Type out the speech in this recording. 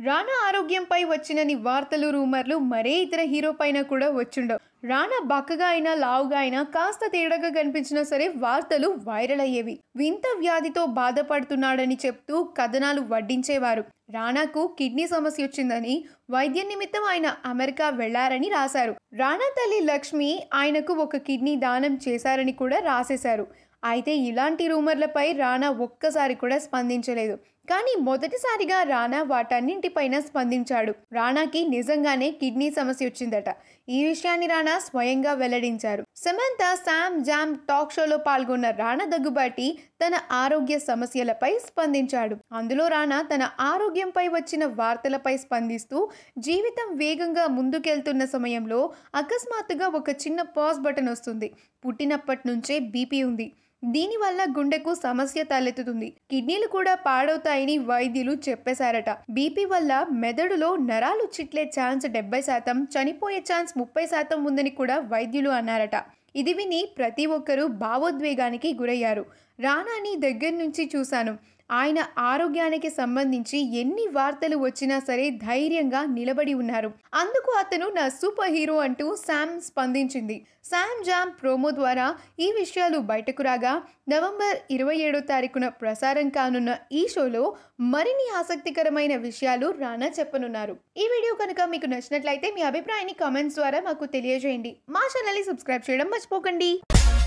రానా ఆరోగ్యంపై వచ్చినని వార్తలు రూమర్లు మరే ఇతర హీరో పైన కూడా వచ్చుండవు రానా బక్కగా అయినా లావుగా అయినా కాస్త తేడాగా కనిపించినా సరే వార్తలు వైరల్ అయ్యేవి వింత వ్యాధితో బాధపడుతున్నాడని చెప్తూ కథనాలు వడ్డించేవారు రానాకు కిడ్నీ సమస్య వచ్చిందని వైద్య నిమిత్తం ఆయన అమెరికా వెళ్లారని రాశారు రానా తల్లి లక్ష్మి ఆయనకు ఒక కిడ్నీ దానం చేశారని కూడా రాసేశారు అయితే ఇలాంటి రూమర్లపై రానా ఒక్కసారి కూడా స్పందించలేదు కానీ మొదటిసారిగా రానా వాటన్నింటిపైన స్పందించాడు రానాకి నిజంగానే కిడ్నీ సమస్య వచ్చిందట ఈ విషయాన్ని రానా స్వయంగా వెల్లడించారు సమంత శామ్ జామ్ టాక్ షోలో పాల్గొన్న రానా దగ్గుబాటి తన ఆరోగ్య సమస్యలపై స్పందించాడు అందులో రానా తన ఆరోగ్యంపై వచ్చిన వార్తలపై స్పందిస్తూ జీవితం వేగంగా ముందుకెళ్తున్న సమయంలో అకస్మాత్తుగా ఒక చిన్న పాజ్ బటన్ వస్తుంది పుట్టినప్పటి నుంచే బీపీ ఉంది దీనివల్ల గుండెకు సమస్య తలెత్తుతుంది కిడ్నీలు కూడా పాడవుతాయని వైద్యులు చెప్పేశారట బీపీ వల్ల మెదడులో నరాలు చిట్లే ఛాన్స్ డెబ్బై శాతం చనిపోయే ఛాన్స్ ముప్పై శాతం ఉందని కూడా వైద్యులు అన్నారట ఇది విని ప్రతి ఒక్కరూ భావోద్వేగానికి గురయ్యారు రానాని దగ్గర నుంచి చూశాను ఆయన ఆరోగ్యానికి సంబంధించి ఎన్ని వార్తలు వచ్చినా సరే ధైర్యంగా నిలబడి ఉన్నారు అందుకు అతను నా సూపర్ హీరో అంటూ శామ్ స్పందించింది శామ్ జామ్ ప్రోమో ద్వారా ఈ విషయాలు బయటకు రాగా నవంబర్ ఇరవై ఏడో తారీఖున ప్రసారం కానున్న ఈ షోలో మరిన్ని ఆసక్తికరమైన విషయాలు రానా చెప్పనున్నారు ఈ వీడియో కనుక మీకు నచ్చినట్లయితే మీ అభిప్రాయాన్ని కామెంట్స్ ద్వారా మాకు తెలియజేయండి మా ఛానల్ని సబ్స్క్రైబ్ చేయడం మర్చిపోకండి